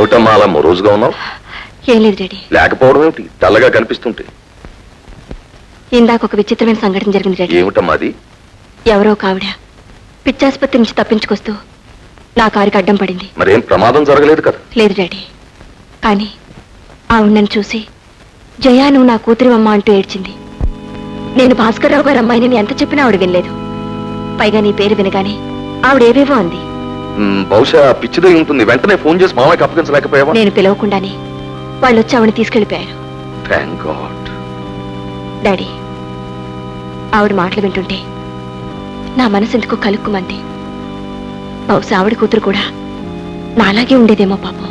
ఏమిటమ్మా అలా మరోజుగా ఉన్నావు ఏం లేదు డాడీ లేకపోవడం ఏమిటి తెల్లగా కనిపిస్తుంటే ఇందాక ఒక విచిత్రమైన సంఘటన జరిగింది డాడీ ఏమిటమ్మా అది ఎవరో ఒక ఆవిడ పిచ్చాసుపత్రి నుంచి తప్పించుకొస్తూ నా కారుకి అడ్డం పడింది మరేం ప్రమాదం జరగలేదు కదా లేదు డాడీ కానీ ఆవిడ నన్ను చూసి జయా నువ్వు నా కూతురివమ్మ అంటూ ఏడ్చింది నేను భాస్కర్రావు గారు అమ్మాయిని నేను ఎంత చెప్పినా ఆవిడ వినలేదు పైగా నీ పేరు వినగానే ఆవిడ ఏవేవో అంది మ్, బహుశా పిచ్చిదై ఉంటుంది వెంటనే ఫోన్ చేసి మామయ్యకి అప్పగించలేకపోయావా నేను పిలవకుండానే వాళ్ళు వచ్చి ఆవిడని తీసుకెళ్లిపోయారు థ్యాంక్ గాడ్ డాడీ ఆవిడ మాటలు వింటుంటే నా మనసు ఎందుకో కలుక్కుమంది బహుశా ఆవిడ కూతురు కూడా నాలాగే ఉండేదేమో పాపం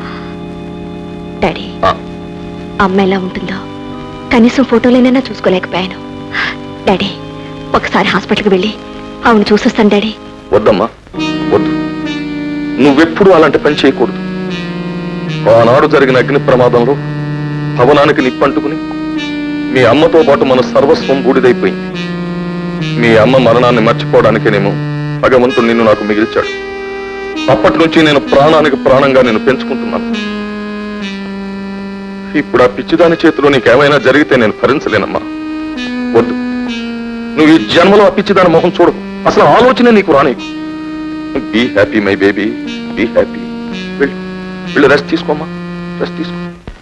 డాడీ ఆ. అమ్మ ఎలా ఉంటుందో కనీసం ఫోటోలైనా చూసుకోలేకపోయాను డాడీ ఒకసారి హాస్పిటల్కి వెళ్ళి ఆవిడ చూసొస్తాను డాడీ వద్దమ్మా వద్దు నువ్వెప్పుడు అలాంటి పని చేయకూడదు ఆనాడు జరిగిన అగ్ని ప్రమాదంలో భవనానికి నిప్పంటుకుని మీ అమ్మతో పాటు మన సర్వస్వం బూడిదైపోయింది మీ అమ్మ మరణాన్ని మర్చిపోవడానికేనేమో భగవంతుడు నిన్ను నాకు మిగిల్చాడు అప్పటి నుంచి నేను ప్రాణానికి ప్రాణంగా నేను పెంచుకుంటున్నాను ఇప్పుడు ఆ పిచ్చిదాని చేతిలో నీకేమైనా జరిగితే నేను భరించలేనమ్మా వద్దు నువ్వు ఈ జన్మలో ఆ పిచ్చిదాని మొహం చూడు అసలు ఆలోచనే నీకు రానీకు be happy my baby be happy వెళ్ళు వెళ్ళు రెస్ట్ తీసుకోమ్మా రెస్ట్ తీసుకో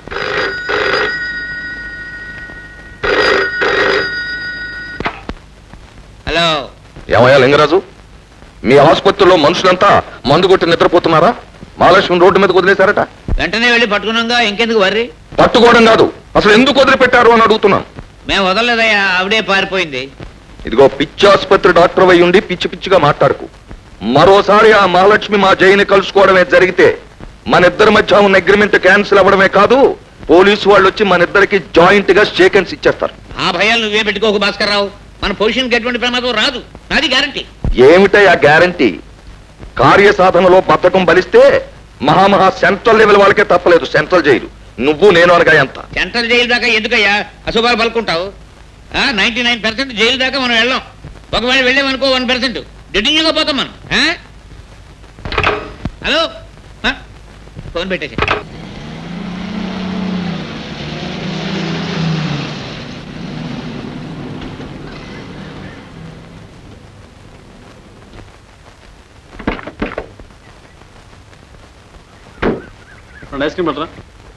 హలో ఏమయ్యా లింగరాజు మీ ఆసుపత్రిలో మనుషులంతా మందు కొట్టి నిద్రపోతున్నారా మహాలక్ష్మి రోడ్డు మీద వదిలేశారట వెంటనే వెళ్ళి పట్టుకున్నాగా ఇంకెందుకు వర్రి పట్టుకోవడం కాదు అసలు ఎందుకు వదిలిపెట్టారు అని అడుగుతున్నాను మేము వదలలేదయ్యా ఆవిడే పారిపోయింది ఇదిగో పిచ్చి ఆసుపత్రి డాక్టర్ అయి ఉండి పిచ్చి పిచ్చిగా మాట్లాడుకు మరోసారి ఆ మహాలక్ష్మి మా జైని కలుసుకోవడమే జరిగితే మన ఇద్దరి మధ్య ఉన్న అగ్రిమెంట్ క్యాన్సిల్ అవ్వడమే కాదు పోలీసు వాళ్ళు వచ్చి మన ఇద్దరికి జాయింట్ గా షేకెన్స్ ఇచ్చేస్తారు ఆ భయాలు నువ్వే పెట్టుకోకు భాస్కర్ రావు మన పొజిషన్కి ఎటువంటి ప్రమాదం రాదు నాది గ్యారంటీ ఏమిటై ఆ గ్యారంటీ కార్య సాధనలో బద్ధకం బలిస్తే మహామహా సెంట్రల్ లెవెల్ వాళ్ళకే తప్పలేదు సెంట్రల్ జైలు నువ్వు నేను అనగా ఎంత సెంట్రల్ జైలు దాకా ఎందుకయ్యా అశుభాలు పలుకుంటావు నైన్టీ నైన్ పర్సెంట్ జైలు దాకా మనం వెళ్ళాం ఒకవేళ వెళ్ళామనుకో వన్ పర్సెంట్ డెడ్డింగ్గా పోతాం మనం ఆ? హలో ఆ? ఫోన్ పెట్టేసి రెండు ఐస్ క్రీమ్ పట్టరా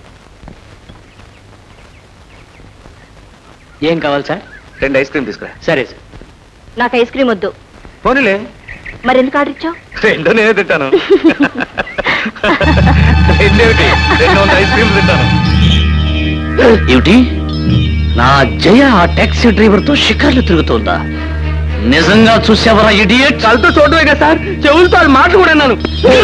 ఏం కావాలి సార్ రెండు ఐస్ క్రీమ్ తీసుకురా సరే సార్ నాకు ఐస్ క్రీమ్ వద్దు పోనీలే మరి ఎందుకు ఆర్డర్ ఇచ్చావు రెండు నేనే తింటాను రెండేమిటి రెండు వందల ఐస్ క్రీమ్ తింటాను ఏమిటి నా జయ ఆ టాక్సీ డ్రైవర్ తో షికార్లు తిరుగుతోందా నిజంగా చూసావరా ఇడియట్ కళ్ళతో చూడమే కదా సార్ చెవులతో వాళ్ళ మాటలు కూడా అన్నాను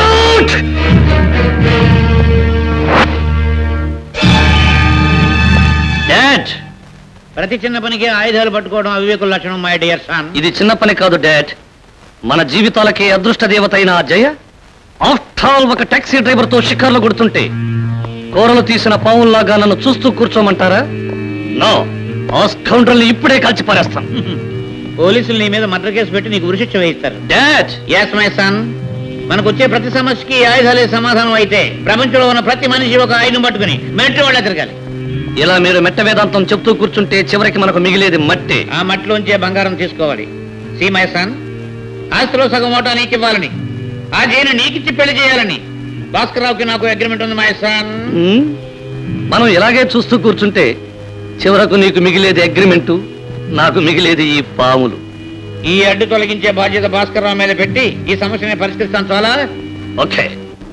డాడ్ ప్రతి చిన్న పనికి ఆయుధాలు పట్టుకోవడం అవివేకుల లక్షణం మై డియర్ సన్ ఇది చిన్న పని కాదు డాడ్ మన జీవితాలకే అదృష్ట దేవత అయిన ఆ జయ ఆఫ్టర్ ఆల్ ఒక టాక్సీ డ్రైవర్ తో షికార్లు కొడుతుంటే కూరలు తీసిన పావుల్లాగా నన్ను చూస్తూ కూర్చోమంటారా నో ఆ స్కౌండ్రల్ని ఇప్పుడే కాల్చి పారేస్తాను పోలీసులు నీ మీద మర్డర్ కేసు పెట్టి నీకు ఉరిశిక్ష వేయిస్తారు డాడ్ ఎస్ మై సన్ మనకు వచ్చే ప్రతి సమస్యకి ఈ ఆయుధాలే సమాధానం అయితే ప్రపంచంలో ఉన్న ప్రతి మనిషి ఒక ఆయుధం పట్టుకుని మిలిటరీ వాళ్ళ తిరగాలి ఇలా మీరు మెట్ట వేదాంతం చెప్తూ కూర్చుంటే చివరికి మనకు మిగిలేది మట్టే ఆ మట్టిలోంచే బంగారం తీసుకోవాలి సీ మై సన్ ఆస్తిలో సగం ఓటా నీకు ఇవ్వాలని ఆ జైలు నీకిచ్చి పెళ్లి చేయాలని భాస్కర్ రావుకి నాకు అగ్రిమెంట్ ఉంది మై సన్ ఉమ్, మనం ఇలాగే చూస్తూ కూర్చుంటే చివరకు నీకు మిగిలేది అగ్రిమెంటు నాకు మిగిలేది ఈ పాములు ఈ అడ్డు తొలగించే బాధ్యత భాస్కర్ రావు మీద పెట్టి ఈ సమస్యని పరిష్కరిస్తాను చాలా ఓకే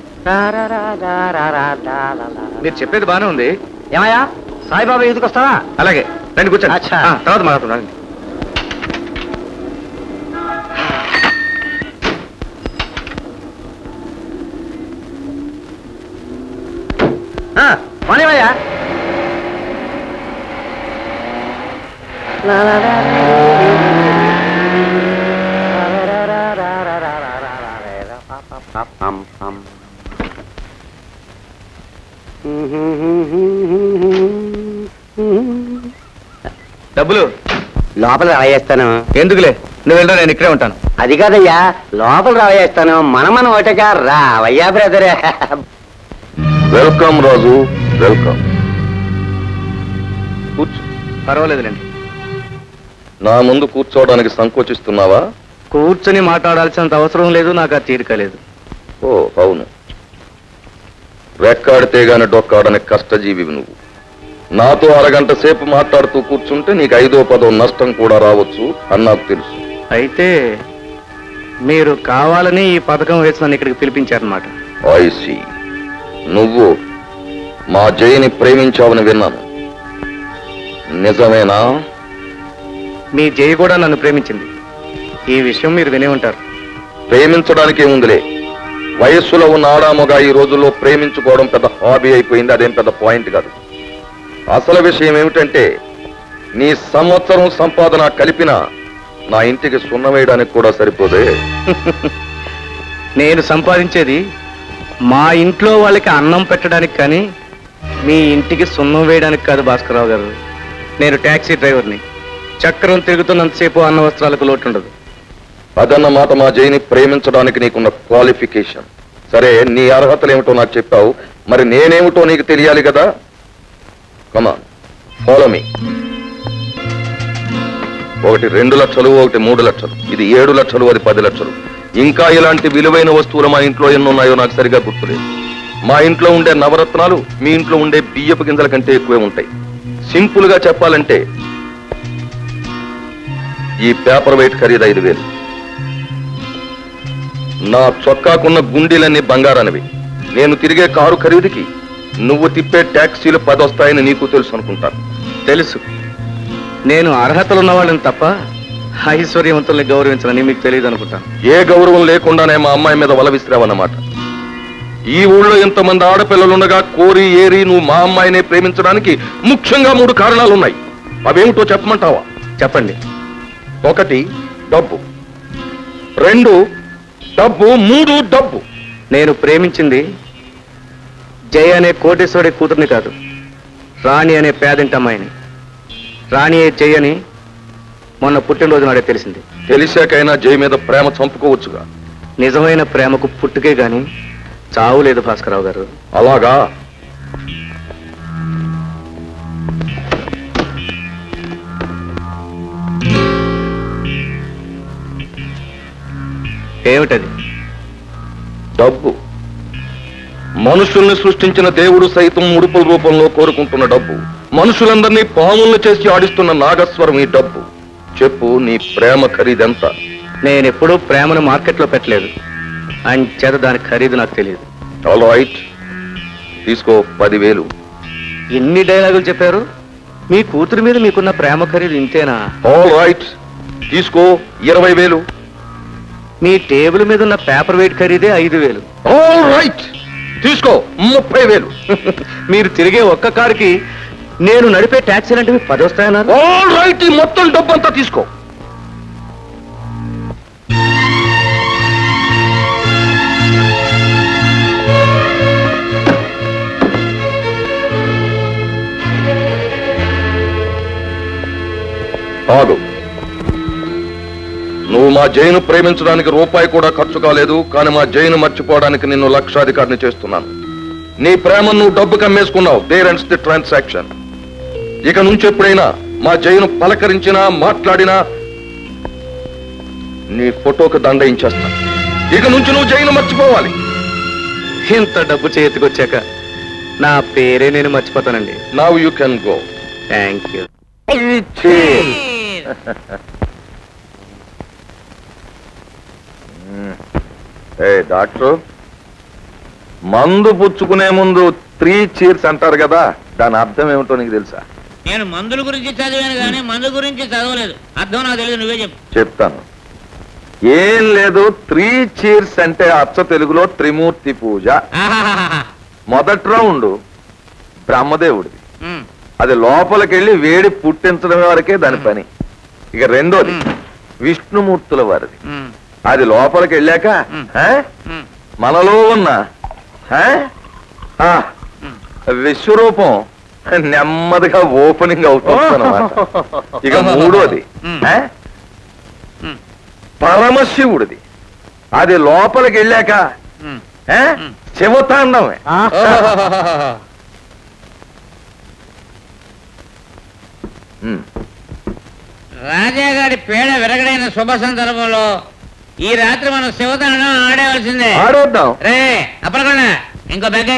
మీరు చెప్పేది బానే ఉంది ఏమయ్యా సాయిబాబా ఎదుకు వస్తావా అలాగే రండి కూర్చోండి అచ్చా. ఆ, తర్వాత మాట్లాడుతున్నాను పోనేవయ్యా డబ్బులు లోపల రాయేస్తాను ఎందుకులే నువ్వు వెళ్ళరా నేను ఇక్కడే ఉంటాను అది కాదయ్యా లోపల రాయేస్తాను మన మన ఒకటగా రావయ్యా బ్రదర్ వెల్కమ్ రాజు వెల్కమ్ కూర్చో పర్వాలేదులేండి నా ముందు కూర్చోవడానికి సంకోచిస్తున్నావా కూర్చొని మాట్లాడాల్సినంత అవసరం లేదు నాకు ఆ తీరిక లేదు ఓ అవును రెక్కాడితే గాని డొక్కాడని కష్టజీవి నువ్వు నాతో అరగంట సేపు మాట్లాడుతూ కూర్చుంటే నీకు ఐదో పదో నష్టం కూడా రావచ్చు అని నాకు తెలుసు అయితే మీరు కావాలని ఈ పథకం వేసి నన్ను ఇక్కడికి పిలిపించారనమాట ఐసి నువ్వు మా జయని ప్రేమించావని విన్నాను నిజమేనా మీ జయ కూడా నన్ను ప్రేమించింది ఈ విషయం మీరు వినే ఉంటారు ప్రేమించడానికి ఏముందిలే వయస్సులో ఉన్న ఆడామగా ఈ రోజుల్లో ప్రేమించుకోవడం పెద్ద హాబీ అయిపోయింది అదేం పెద్ద పాయింట్ కాదు అసలు విషయం ఏమిటంటే నీ సంవత్సరం సంపాదన కలిపిన నా ఇంటికి సున్న వేయడానికి కూడా సరిపోదే నేను సంపాదించేది మా ఇంట్లో వాళ్ళకి అన్నం పెట్టడానికి కానీ మీ ఇంటికి సున్నం వేయడానికి కాదు భాస్కరరావు గారు నేను ట్యాక్సీ డ్రైవర్ని చక్రం తిరుగుతున్నంతసేపు అన్న వస్త్రాలకు లోటు ఉండదు అదన్న మాట మా జైని ప్రేమించడానికి నీకున్న క్వాలిఫికేషన్ సరే నీ అర్హతలు ఏమిటో నాకు చెప్పావు మరి నేనేమిటో నీకు తెలియాలి కదా కమా ఫాలో మీ ఒకటి రెండు లక్షలు ఒకటి మూడు లక్షలు ఇది ఏడు లక్షలు అది పది లక్షలు ఇంకా ఇలాంటి విలువైన వస్తువులు మా ఇంట్లో ఎన్ని ఉన్నాయో నాకు సరిగా గుర్తులేదు మా ఇంట్లో ఉండే నవరత్నాలు మీ ఇంట్లో ఉండే బియ్యపు గింజల కంటే ఎక్కువే ఉంటాయి సింపుల్ గా చెప్పాలంటే ఈ పేపర్ వెయిట్ ఖరీదు ఐదు వేలు నా చొక్కాకున్న గుండీలన్నీ బంగారనివి నేను తిరిగే కారు ఖరీదుకి నువ్వు తిప్పే ట్యాక్సీలు పది వస్తాయని నీకు తెలుసు అనుకుంటాను తెలుసు నేను అర్హతలు ఉన్న వాళ్ళని తప్ప ఐశ్వర్యవంతుల్ని గౌరవించనని మీకు తెలియదు అనుకుంటాను ఏ గౌరవం లేకుండానే మా అమ్మాయి మీద వల విసిరావన్నమాట ఈ ఊళ్ళో ఇంతమంది ఆడపిల్లలుండగా కోరి ఏరి నువ్వు మా అమ్మాయినే ప్రేమించడానికి ముఖ్యంగా మూడు కారణాలు ఉన్నాయి అవేమిటో చెప్పమంటావా చెప్పండి ఒకటి డబ్బు రెండు డబ్బు మూడు డబ్బు నేను ప్రేమించింది జయ అనే కోటేశ్వరి కూతుర్ని కాదు రాణి అనే పేదింటి అమ్మాయిని రాణి ఏ జయ అని మొన్న పుట్టినరోజు నాడే తెలిసింది తెలిసాకైనా జై మీద ప్రేమ చంపుకోవచ్చుగా నిజమైన ప్రేమకు పుట్టుకే గాని చావు లేదు భాస్కరరావు గారు అలాగా ఏమిటది డబ్బు మనుషుల్ని సృష్టించిన దేవుడు సైతం ముడుపుల రూపంలో కోరుకుంటున్న డబ్బు మనుషులందరినీ పాములను చేసి ఆడిస్తున్న నాగస్వరం ఈ డబ్బు చెప్పు నీ ప్రేమ ఖరీదెంత నేను ఎప్పుడూ ప్రేమను మార్కెట్లో పెట్టలేదు అంచేత దాని ఖరీదు నాకు తెలియదు ఆల్ రైట్ తీసుకో పదివేలు ఎన్ని డైలాగులు చెప్పారు మీ కూతురు మీద మీకున్న ప్రేమ ఖరీదు ఇంతేనా ఆల్ రైట్ తీసుకో ఇరవై వేలు మీ టేబుల్ మీద ఉన్న పేపర్ వెయిట్ ఖరీదే ఐదు వేలు ఆల్ రైట్ తీసుకో ముప్పై వేలు మీరు తిరిగే ఒక్క కారుకి నేను నడిపే ట్యాక్సీ లాంటివి పది వస్తాయన్నారు ఆల్ రైట్ ఈ మొత్తం డబ్బు అంతా తీసుకో ఆగు నువ్వు మా జైను ప్రేమించడానికి రూపాయి కూడా ఖర్చు కాలేదు కానీ మా జైను మర్చిపోవడానికి నిన్ను లక్షాధికారిని చేస్తున్నాను నీ ప్రేమను నువ్వు డబ్బు కమ్మేసుకున్నావు దేర్ ఎండ్స్ ది ట్రాన్సాక్షన్ ఇక నుంచి ఎప్పుడైనా మా జైను పలకరించినా మాట్లాడినా నీ ఫోటోకి దండయించేస్తా ఇక నుంచి నువ్వు జైను మర్చిపోవాలి ఇంత డబ్బు చేతికొచ్చాక నా పేరే నేను మర్చిపోతానండి now you can go thank you ఏ డాక్టర్ మందు పుచ్చుకునే ముందు త్రీ చీర్స్ అంటారు కదా దాని అర్థం ఏమిటో నీకు తెలుసా నేను మందుల గురించి చదివాను కానీ మందు గురించి చదవలేదు అర్థం నాకు తెలియదు నువ్వే చెప్పు చెప్తాను ఏం లేదు త్రీ చీర్స్ అంటే అచ్చ తెలుగులో త్రిమూర్తి పూజ ఆహాహాహా. మొదటి రౌండ్ బ్రహ్మదేవుడిది ఉమ్, అది లోపలికెళ్ళి వేడి పుట్టించడం వరకే దాని పని ఇక రెండోది విష్ణుమూర్తుల వారిది ఉమ్, అది లోపలికి వెళ్ళాక మ్. ఆ, ఉమ్. మనలో ఉన్న ఆ, ఆ, విశ్వరూపం నెమ్మదిగా ఓపెనింగ్ అవుతుందన్నమాట ఇక మూడోది మ్. ఆ, మ్. పరమశివుడిది అది లోపలికి వెళ్ళాక ఉమ్, ఆ, మ్. శివతాండవే ఓహోహోహోహో. ఉమ్. రాజాగారి పేడ విరగడైన శుభ సందర్భంలో ఈ రాత్రి మనం శివతాండం ఆడేవలసిందే ఆడేద్దాం రే అప్పలకొండ ఇంకో బ్యాగ్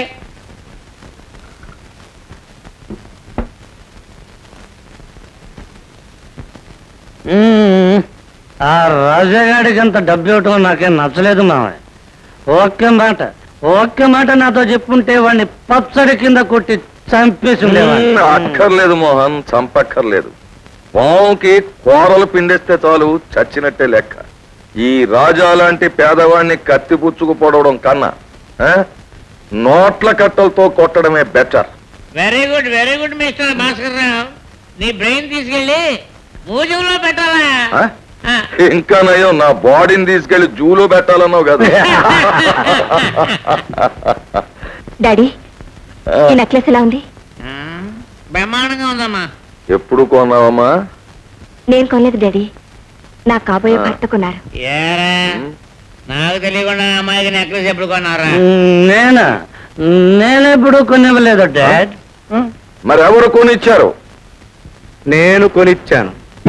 మ్మ్. ఆ రాజాగాడికి అంత డబ్బు ఇవ్వటం నాకేం నచ్చలేదు మామయ్య ఒక్క మాట ఒక్క మాట నాతో చెప్పుంటే వాడిని పచ్చడి కింద కొట్టి చంపేసి ఉండేవాడిని. ఉమ్, అక్కర్లేదు మోహన్ చంపక్కర్లేదు పావుకి కూరలు పిండేస్తే చాలు చచ్చినట్టే లెక్క ఈ రాజా లాంటి పేదవాడిని కత్తిపుచ్చుకు పొడవడం కన్నా ఆ, నోట్ల కట్టలతో కొట్టడమే better very good very good mister Bhaskar Rao నీ బ్రెయిన్ తీసుకెళ్ళి మ్యూజియంలో పెట్టాలా ఆ. ఇంకా నయం నా బాడీని తీసుకెళ్లి జూలో పెట్టాలన్నావు కదా డాడీ ఈ నెక్లెస్ ఎలా ఉంది ఆ, బ్రహ్మాండంగా ఉందమ్మా ఎప్పుడు కొన్నావమ్మా నేను కొనలేదు డాడీ నా కాబోయే భర్త కొన్నారు ఏరా నాకు తెలియకుండా అమ్మాయికి నెక్లెస్ ఎప్పుడు కొన్నారా మ్మ్, నేనా నేనెప్పుడు కొనివ్వలేదు డాడ్ మరి ఎవరు కొనిచ్చారు నేను కొనిచ్చాను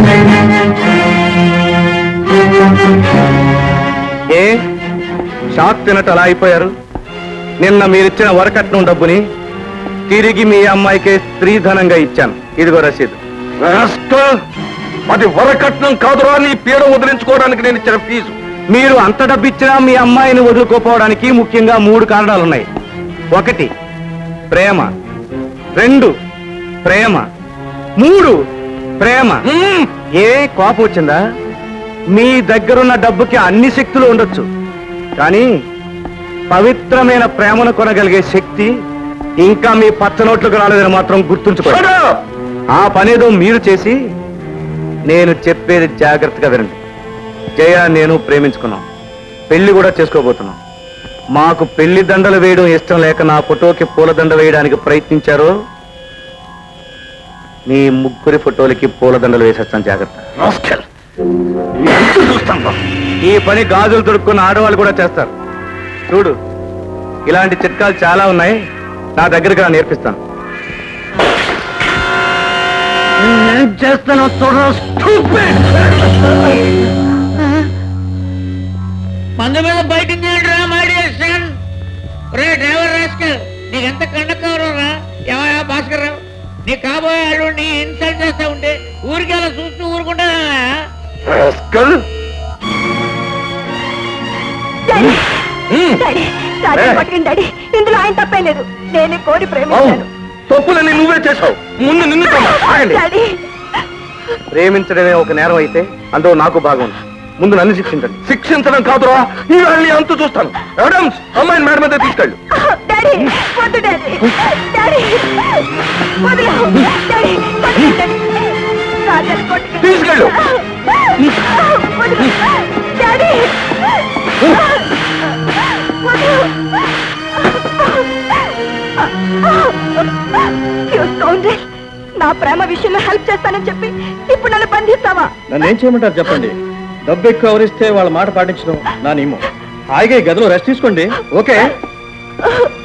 ఏ షాక్ తినట్టు అలా అయిపోయారు నిన్న మీరిచ్చిన వరకట్నం డబ్బుని తిరిగి మీ అమ్మాయికే స్త్రీధనంగా ఇచ్చాను ఇదిగో రసీదు రాస్కల్! అది వరకట్నం కాదురా నీ పీడ వదిలించుకోవడానికి నేను ఇచ్చిన ఫీజు మీరు అంత డబ్బు ఇచ్చినా మీ అమ్మాయిని వదులుకోపోవడానికి ముఖ్యంగా మూడు కారణాలున్నాయి ఒకటి ప్రేమ రెండు ప్రేమ మూడు ప్రేమ మ్మ్! ఏ కోపం వచ్చిందా మీ దగ్గరున్న డబ్బుకి అన్ని శక్తులు ఉండొచ్చు కానీ పవిత్రమైన ప్రేమను కొనగలిగే శక్తి ఇంకా మీ పచ్చనోట్లకు రాలేదని మాత్రం గుర్తుంచుకోండి Shut up! ఆ పనేదో మీరు చేసి నేను చెప్పేది జాగ్రత్తగా వినండి జయ నేను ప్రేమించుకున్నాం పెళ్లి కూడా చేసుకోబోతున్నాం మాకు పెళ్లి దండలు వేయడం ఇష్టం లేక నా ఫోటోకి పూలదండ వేయడానికి ప్రయత్నించారు మీ ముగ్గురి ఫోటోలకి పూలదండలు వేసేస్తాను జాగ్రత్త రాస్కల్! నీ అంతు చూస్తాను రా. ఈ పని గాజులు దొరుకున్న ఆడవాళ్ళు కూడా చేస్తారు చూడు ఇలాంటి చిట్కాలు చాలా ఉన్నాయి నా దగ్గరకు రా నేర్పిస్తాను నేను చేస్తాను చూడరా stupid. మందు మీద బయట రా మాడియేషన్ రే డ్రైవర్ రాస్కల్ నీకెంత కండకవరం రా ఏమయ్యా భాస్కర్ రావు నీ కాబోయే అల్లుడిని ఇన్సల్ట్ చేస్తా ఉంటే ఊరికి అలా చూస్తూ ఊరుకుంటా rascal! Daddy hmm! Daddy daddy ఏ? పట్టుకుని డాడీ ఇందులో ఆయన తప్పే లేదు నేనే కోరి అవును ప్రేమించాను తప్పులని నువ్వే చేశావు ముందు నిన్ను తమ్మ. ఆగండి. డాడీ ప్రేమించడమే ఒక నేరం అయితే అందులో నాకు భాగం ఉంది ముందు నన్ను శిక్షించండి శిక్షించడం కాదురా ఈ వాళ్ళని అంతు చూస్తాను అడమ్స్ అమ్మాయిని మేడం మీద తీసుకెళ్ళు డాడీ వద్దు డాడీ డాడీ వదిలేయ్. డాడీ వదిలేయ్ డాడీ. రాజాని కొట్టుకెళ్ళు. తీసుకెళ్ళు. వదిలేయ్. Daddy You scoundrel. నా ప్రేమ విషయంలో హెల్ప్ చేస్తానని చెప్పి ఇప్పుడు నన్ను బంధిస్తావా నన్ను ఏం చేయమంటారు చెప్పండి డబ్బు ఎక్కువ ఎవరిస్తే వాళ్ళ మాట పాటించడం నా నియమం హాయిగా ఈ గదిలో రెస్ట్ తీసుకోండి ఓకే